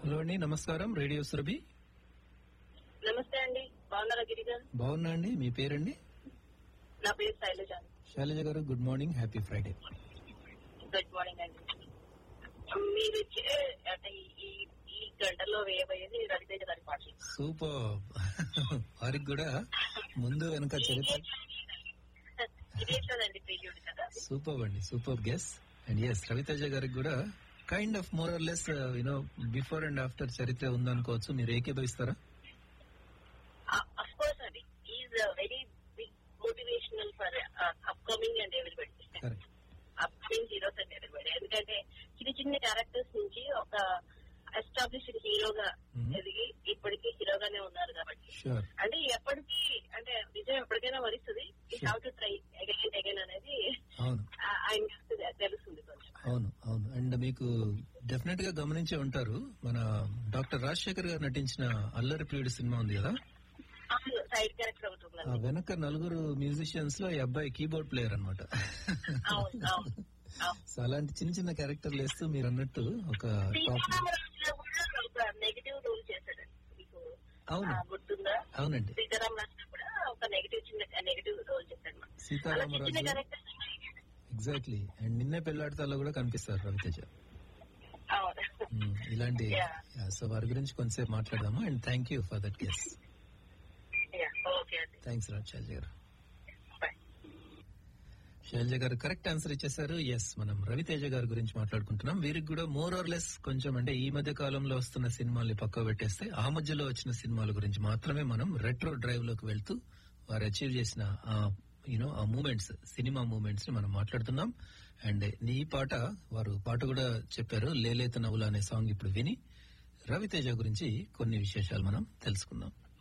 Hello అండి నమస్కారం radio Surabhi నమస్తే అండి బాగున్నారా గిరిజన్ బాగున్నా అండి మీ పేరండి నా పేరు శైలజ శైలజ గారు good morning happy Friday good morning అండి మీరు ఇచ్చే అంటే ఈ- ఈ ఈ గంటలో వేయబోయేది రవితేజ గారి పాటలు సూపర్ వారికి కూడా ముందు వెనక చరిత్ర ఇదే కదండి ప్రియుడు కదా సూపర్ అండి super guess and yes Raviteja గారికి కూడా kind of more or less you know before and after చరిత్ర ఉందనుకోవచ్చు మీరు ఏకీభవిస్తారా అఫ్ కోర్స్ అండి is very big motivational for upcoming and everybody correct upcoming heroes and everybody ఎందుకంటే చిన్న చిన్న క్యారెక్టర్స్ నుంచి ఒక ఎస్టాబ్లిష్డ్ హీరోగా Mhm. ఎదిగి ఇప్పటికీ హీరోగానే ఉన్నారు కాబట్టి షూర్ అంటే ఎప్పటికీ అంటే నిజం ఎప్పటికైనా వరిస్తుంది ఈ Sure. How to try again again అనేది అవును ఆ- ఆయనకి తెలుస్తుంది కొంచెం అవును అవును అండ్ మీకు డెఫినెట్ గా గమనించే ఉంటారు మన డాక్టర్ రాజశేఖర్ గారు నటించిన అల్లరి ప్రియుడు సినిమా ఉంది కదా అవును సైడ్ క్యారెక్టర్ ఒకటి ఆ ఉందండి వెనక నలుగురు మ్యూజిషియన్స్ లో ఈ అబ్బాయి కీబోర్డ్ ప్లేయర్ అనమాట అవును అవును అవును. సో అలాంటి చిన్న చిన్న క్యారెక్టర్లు వేస్తూ మీరు అన్నట్టు ఒక టాప్ సీతారామరాజులో కూడా ఒక నెగిటివ్ రోల్ చేశాడు మీకు అవును ఆ, గుర్తుందా అవునండి సీతారాం రాజులో కూడా ఒక నెగిటివ్ చిన్న నెగిటివ్ రోల్ చేశాడు అలా చిన్న చిన్న సీతారామరాజు క్యారెక్టర్స్ ఎగ్జాక్ట్లీ అండ్ నిన్నే పెళ్లాడతాలో కూడా కనిపిస్తారు రవితేజ అవును మ్మ్. ఇలాంటి Yeah. సో వారి గురించి కొంతసేపు మాట్లాడదాము and thank you for that guess okay అండి థ్యాంక్స్ రాజ్ శైలజ గారు బాయ్ శైలజ గారు కరెక్ట్ ఆన్సర్ ఇచ్చేసారు ఎస్ మనం రవితేజ గారి గురించి మాట్లాడుకుంటున్నాం వీరికి కూడా మోర్ ఆర్ లెస్ కొంచెం అంటే ఈ మధ్య కాలంలో వస్తున్న సినిమాల్ని పక్క పెట్టేస్తే ఆ మధ్యలో వచ్చిన సినిమాల గురించి మాత్రమే మనం రెట్రో డ్రైవ్ లోకి వెళ్తూ వారు అచీవ్ చేసిన యూనో ఆ మూమెంట్స్ సినిమా మూమెంట్స్ ని మనం మాట్లాడుతున్నాం అండ్ ఈ పాట వారు పాట కూడా చెప్పారు లేలేత నవ్వుల అనే సాంగ్ ఇప్పుడు విని రవితేజ గురించి కొన్ని విశేషాలు మనం తెలుసుకుందాం